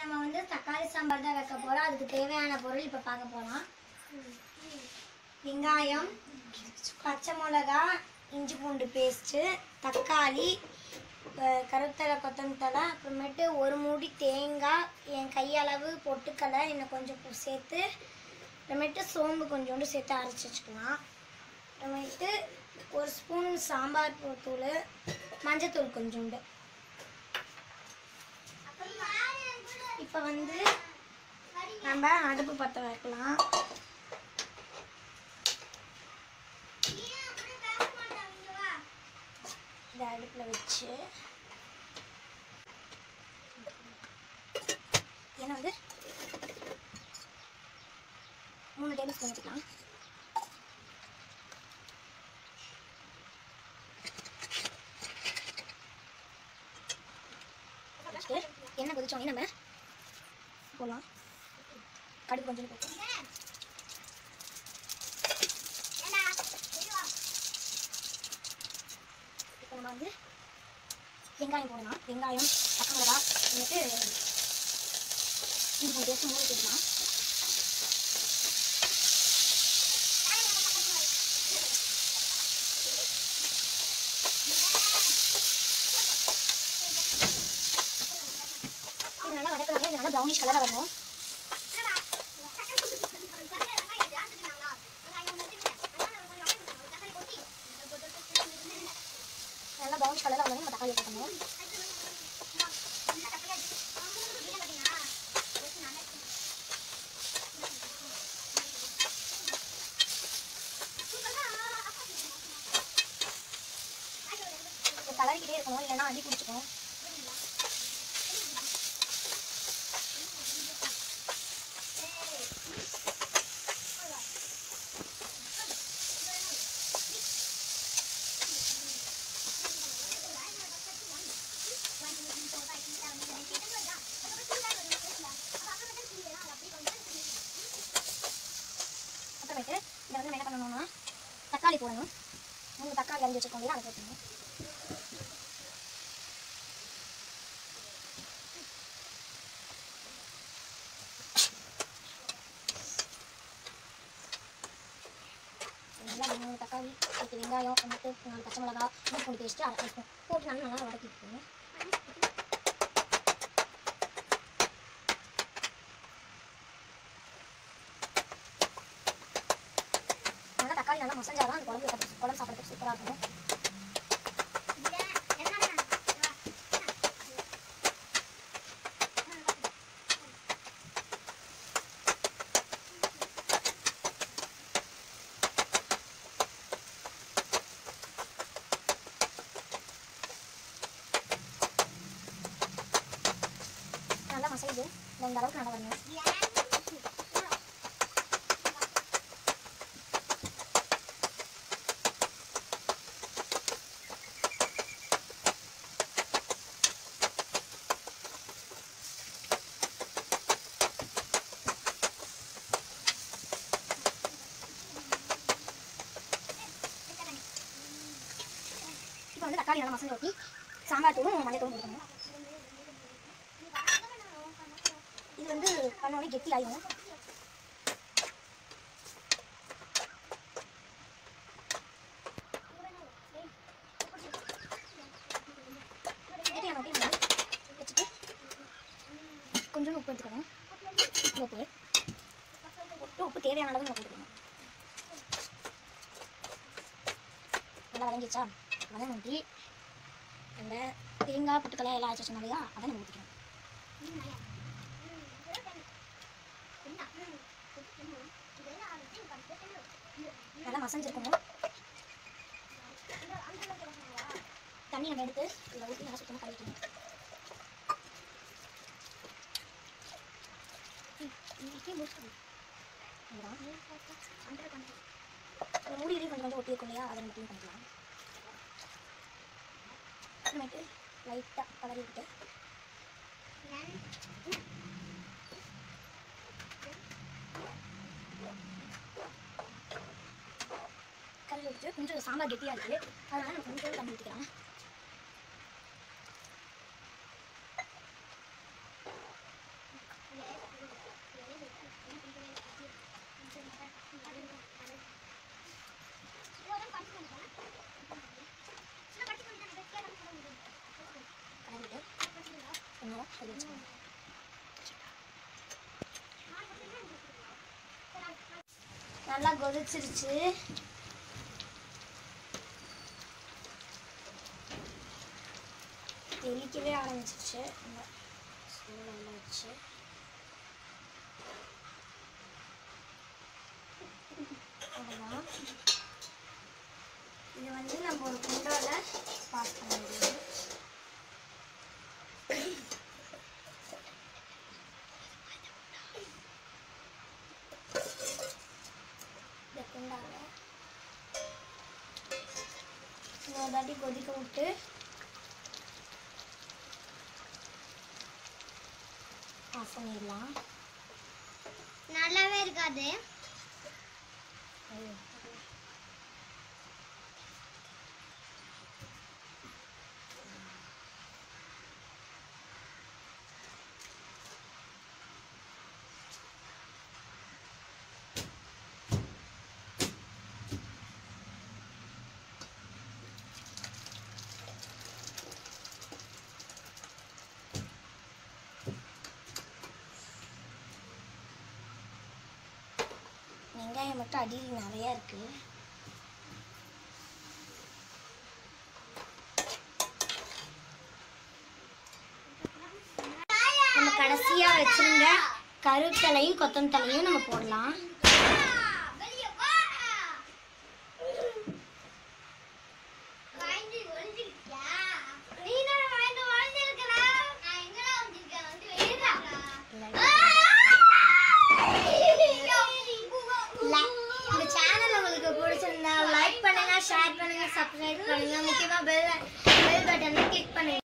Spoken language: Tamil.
நம்ம வந்து தக்காளி சாம்பார் தான் வைக்க போகிறோம் அதுக்கு தேவையான பொருள் இப்போ பார்க்க போகலாம் வெங்காயம் பச்சை மிளகா இஞ்சி பூண்டு பேஸ்ட்டு தக்காளி அஹ் கருவேப்பிலை கொத்தமல்லி அப்புறமேட்டு ஒரு மூடி தேங்காய் என் கையளவு பொட்டுக்கடலை இன்னும் கொஞ்சம் பு- சேர்த்து அப்புறமேட்டு சோம்பு கொஞ்சோண்டு சேர்த்து அரைச்சி வச்சுக்கலாம் அப்புறமேட்டு ஒரு ஸ்பூன் சாம்பார் பூ தூள் மஞ்சத்தூள் கொஞ்சோண்டு இப்போ வந்து நம்ம அடுப்பு பற்ற வைக்கலாம் இந்த அடுப்பில் வச்சு ஏன்னா வந்து மூணு டேபிள் ஸ்பூன் வச்சுக்கலாம் வச்சுட்டு எண்ணெய் கொதிச்சோடனே நம்ம போகலாம் கடுகு கொஞ்சம் போட்டு இப்போ நம்ம வந்து வெங்காயம் போடலாம் வெங்காயம் பச்சை மிளகா வந்துட்டு இஞ்சி பூண்டு பேஸ்ட் மூணு சேர்க்கலாம் இது நல்லா வதக்கலாம் இது நல்லா ப்ரௌனிஷ் கலராக வரணும் நல்லா ப்ரௌனிஷ் கலராக வரணும் நம்ம தக்காளி போட்டணும் இது கலரிக்கிட்டே இருக்கணும் இல்லைன்னா அடி பிடிச்சிக்கும் அப்புறமேட்டு இதை வந்து நம்ம என்ன பண்ணணும்னா தக்காளி போடணும் மூணு தக்காளி அரிஞ்சு வச்சுருக்கோம் இல்லையா அதை போட்டுக்கணும் நல்லா மூணு தக்காளி அதுக்கு வெங்காயம் வந்துட்டு நாலு பச்சை மிளகா இஞ்சி பூண்டு பேஸ்ட்டு அரை ஸ்பூன் போட்டு நல்லா நல்லா வதக்கிக்கணும் நல்லா தக்காளி நல்லா மசஞ்சாதான் அந்த குழம்பு வைக்க- குழம்பு சாப்பிட்றதுக்கு சூப்பராக இருக்கும் நல்லா மசைது இந்த அளவுக்கு நல்லா வரணும் இப்போ வந்து தக்காளி நல்லா மசஞ்சு ஊற்றி சாம்பார் தூளும் மஞ்சள் தூளும் கொடுக்கணும் இது வந்து பண்ணோடனே கெட்டி ஆயிடும் கெட்டியான ஊற்றி நம்ம வச்சுட்டு கொஞ்சம் உப்பு எடுத்துக்கணும் உப்பு உப்பு உப்பு தேவையான அளவு நம்ம போட்டுக்கணும் நல்லா வதங்கிச்சா வதங்க ஊற்றி அந்த தேங்காய் பொட்டுக்கலை எல்லாம் அரைச்சி வச்சோம் இல்லையா அதை நம்ம ஊற்றிக்கணும் நல்லா மசஞ்சிருக்கணும் தண்ணி நம்ம எடுத்து இதில் ஊற்றி நல்லா சுத்தமாக கழுவிக்கணும் மூடி இதையும் கொஞ்சம் கொஞ்சம் ஒட்டி இருக்கும் இல்லையா அதை நம்ம க்ளீன் பண்ணிக்கலாம் அப்புறமேட்டு லைட்டாக கலரி விட்டு கலரி விட்டு கொஞ்சம் சாம்பார் கெட்டியாக இருக்குது அதனால நம்ம கொஞ்சம் தண்ணி ஊற்றிக்கலாம் நல்லா கொதிச்சிருச்சு தெளிக்கவே ஆரம்பிச்சிருச்சு இந்த சூழல்ல வச்சு அவ்வளோதான் இது வந்து நம்ம ஒரு குண்டால பாஸ் பண்ண முடியும் இந்த குண்டால இன்னொரு தாட்டி கொதிக்க விட்டு ஆஃப் பண்ணிடலாம் நல்லாவே இருக்காது வெங்காயம் மட்டும் அடியில் நிறையா இருக்கு நம்ம கடைசியா வச்சிருந்த கருத்தலையும் கொத்தமல்லியும் நம்ம போடலாம் இந்த சேனல் உங்களுக்கு பிடிச்சிருந்தா லைக் பண்ணுங்க ஷேர் பண்ணுங்க சப்ஸ்கிரைப் பண்ணுங்க முக்கியமா பெல் பெல் பட்டனை கிளிக் பண்ணுங்க